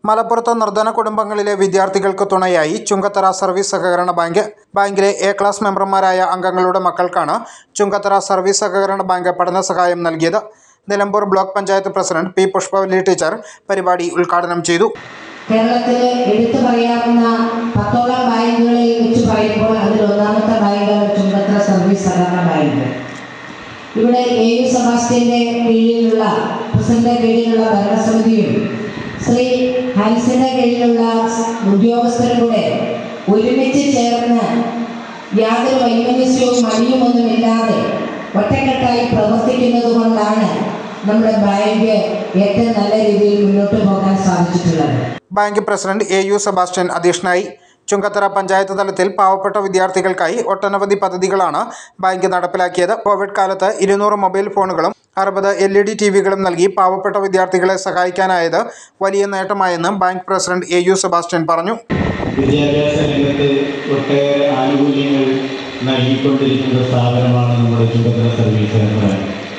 മലപ്പുറത്ത് നിർധന കുടുംബങ്ങളിലെ വിദ്യാർത്ഥികൾക്ക് തുണയായി ചുങ്കത്തറ സർവീസ് സഹകരണ ബാങ്ക് ബാങ്കിലെ എ ക്ലാസ് മെമ്പർമാരായ അംഗങ്ങളുടെ മക്കൾക്കാണ് ചുങ്കത്തറ സർവീസ് സഹകരണ ബാങ്ക് പഠന സഹായം നൽകിയത് Nilambur block panchayat president P Pushpavalli teacher പരിപാടി ഉദ്ഘാടനം ചെയ്തു കേരളത്തിൽ എടുത്തു പറയാവുന്ന പത്തോളം ബാങ്കുകളിൽ വെച്ച് പറയുമ്പോൾ അതിൽ ഒന്നാമത്തെ ബാങ്കാണ് ചുങ്കത്ര സർവീസ് സഹകരണ ബാങ്ക് ഇവിടെ എ യു സെബാസ്റ്റ്യന്റെ കീഴിലുള്ള പ്രസിഡന്റ് കീഴിലുള്ള ഭരണസമിതിയും ശ്രീ ഹാരിസിന്റെ കീഴിലുള്ള ഉദ്യോഗസ്ഥരും കൂടെ ഒരുമിച്ച് ചേർന്ന് യാതൊരു വൈമനസ്യവും മടിയുമൊന്നുമില്ലാതെ ഒറ്റക്കെട്ടായി പ്രവർത്തിക്കുന്നത് കൊണ്ടാണ് നമ്മുടെ ബാങ്ക് ഏറ്റവും നല്ല രീതിയിൽ മുന്നോട്ട് പോകാൻ സാധിച്ചിട്ടുള്ളത് bank president A U Sebastian അധ്യക്ഷനായി ചുങ്കത്തറ പഞ്ചായത്ത് തലത്തിൽ പാവപ്പെട്ട വിദ്യാർത്ഥികൾക്കായി ഒട്ടനവധി പദ്ധതികളാണ് ബാങ്ക് നടപ്പിലാക്കിയത് കോവിഡ് കാലത്ത് ഇരുന്നൂറ് മൊബൈൽ ഫോണുകളും അറുപത് എൽ ഇ ഡി ടി വികളും നൽകി പാവപ്പെട്ട വിദ്യാർത്ഥികളെ സഹായിക്കാനായത് വലിയ നേട്ടമായെന്ന് bank president A U Sebastian പറഞ്ഞു വിദ്യാഭ്യാസ രംഗത്ത് ഒട്ടേറെ ആനുകൂല്യങ്ങൾ നൽകിക്കൊണ്ടിരിക്കുന്ന സ്ഥാപനമാണ് നമ്മുടെ ചുങ്കത്തറ സർവീസ് സെൻ്റർ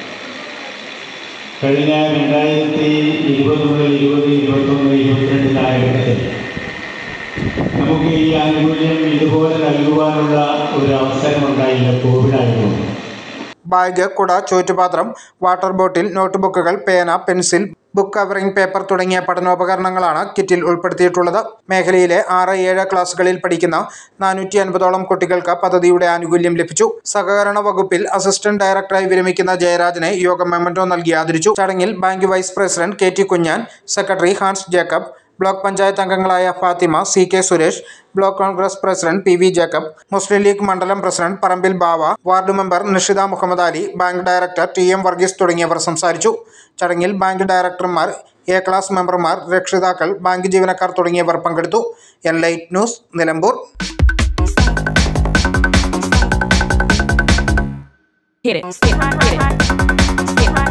കഴിഞ്ഞ രണ്ടായിരത്തി ഇരുപത് മുതൽ ഇരുപത് ഇരുപത്തൊന്ന് ഇരുപത്തിരണ്ട് കാലഘട്ടത്തിൽ നമുക്ക് ഈ ആനുകൂല്യം ഇതുപോലെ നൽകുവാനുള്ള ഒരു അവസരം ഉണ്ടായില്ല കോവിഡ് ആയതുകൊണ്ട് ബാഗ് കുട ചോറ്റുപാത്രം വാട്ടർ ബോട്ടിൽ നോട്ട്ബുക്കുകൾ പേന പെൻസിൽ ബുക്ക് കവറിംഗ് പേപ്പർ തുടങ്ങിയ പഠനോപകരണങ്ങളാണ് കിറ്റിൽ ഉൾപ്പെടുത്തിയിട്ടുള്ളത് മേഖലയിലെ ആറ് ഏഴ് ക്ലാസ്സുകളിൽ പഠിക്കുന്ന നാനൂറ്റി അൻപതോളം കുട്ടികൾക്ക് പദ്ധതിയുടെ ആനുകൂല്യം ലഭിച്ചു സഹകരണ വകുപ്പിൽ അസിസ്റ്റന്റ് ഡയറക്ടറായി വിരമിക്കുന്ന ജയരാജനെ യോഗം മെമ്മന്റോ നൽകി ആദരിച്ചു ചടങ്ങിൽ bank vice president K T Kunjan secretary Hans Jacob block panchayat അംഗങ്ങളായ Fathima C K Suresh block Congress president P V Jacob Muslim League മണ്ഡലം president Parambil Bava ward member Nishitha Muhammad Ali bank director T M Varghese തുടങ്ങിയവർ സംസാരിച്ചു ചടങ്ങിൽ ബാങ്ക് ഡയറക്ടർമാർ എ ക്ലാസ് മെമ്പർമാർ രക്ഷിതാക്കൾ ബാങ്ക് ജീവനക്കാർ തുടങ്ങിയവർ പങ്കെടുത്തു Enlight News Nilambur Hit it. Hit it. Hit it. Hit it.